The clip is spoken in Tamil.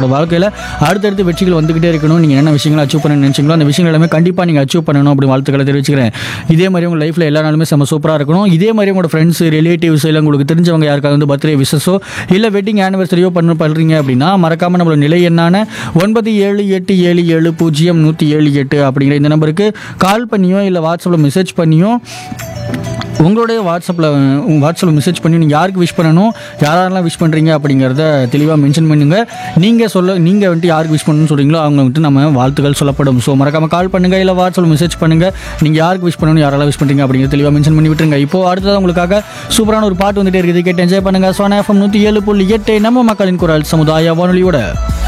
உங்களோட வாழ்க்கையில் அடுத்தடுத்து வெற்றிகள் வந்துகிட்டே இருக்கணும் நீங்கள் என்ன விஷயங்களை அச்சீவ் பண்ண நினைச்சீங்களோ அந்த விஷயங்கள் எல்லாமே கண்டிப்பாக நீங்கள் அச்சீவ் பண்ணணும் அப்படி வாழ்த்துக்களை தெரிவிச்சுக்கிறேன் இதே மாதிரி உங்கள் லைஃப்பில் எல்லா நாளுமே செம்ம சூப்பராக இருக்கணும் இதே மாதிரி உங்களோட ஃப்ரெண்ட்ஸ் ரிலேட்டிவ்ஸ் இல்லை உங்களுக்கு தெரிஞ்சவங்க யாருக்காவது வந்து பர்த்டே விசஸோ இல்லை வெட்டிங் ஆனிவர்சரியோ பண்ண பண்ணுறீங்க அப்படின்னா மறக்காமல் நம்மளோட நிலை என்னான ஒன்பது ஏழு எட்டு ஏழு ஏழு பூஜ்ஜியம் நூற்றி ஏழு எட்டு அப்படிங்கிற இந்த நம்பருக்கு கால் பண்ணியோ இல்லை வாட்ஸ்அப்பில் மெசேஜ் பண்ணியோ உங்களுடைய வாட்ஸ்அப்பில் வாட்ஸ்அப்பில் மெசேஜ் பண்ணி நீங்கள் யாருக்கு விஷ் பண்ணணும் யாரெல்லாம் விஷ் பண்ணுறீங்க அப்படிங்கிறத தெளிவாக மென்ஷன் பண்ணுங்க நீங்கள் சொல்ல நீங்கள் வந்துட்டு யாருக்கு விஷ் பண்ணணும்னு சொல்கிறீங்களோ அவங்க வந்துட்டு நம்ம வாழ்த்துக்கள் சொல்லப்படும் ஸோ மறக்காமல் கால் பண்ணுங்கள் இல்லை வாட்ஸ்அப்பில் மெசேஜ் பண்ணுங்கள் நீங்கள் யாருக்கு விஷ் பண்ணணும் யாரெல்லாம் விஷ் பண்ணுறீங்க அப்படிங்கிறத தெளிவாக மென்ஷன் பண்ணி விட்டுருங்க இப்போ அடுத்தது உங்களுக்காக சூப்பரான ஒரு பாட்டு வந்துட்டே இருக்குது கேட்டு என்ஜாய் பண்ணுங்கள் சோனா எஃப்எம் நூற்றி ஏழு புள்ளி எட்டு நம்ம மக்களின் குரல் சமுதாய வானொலியோட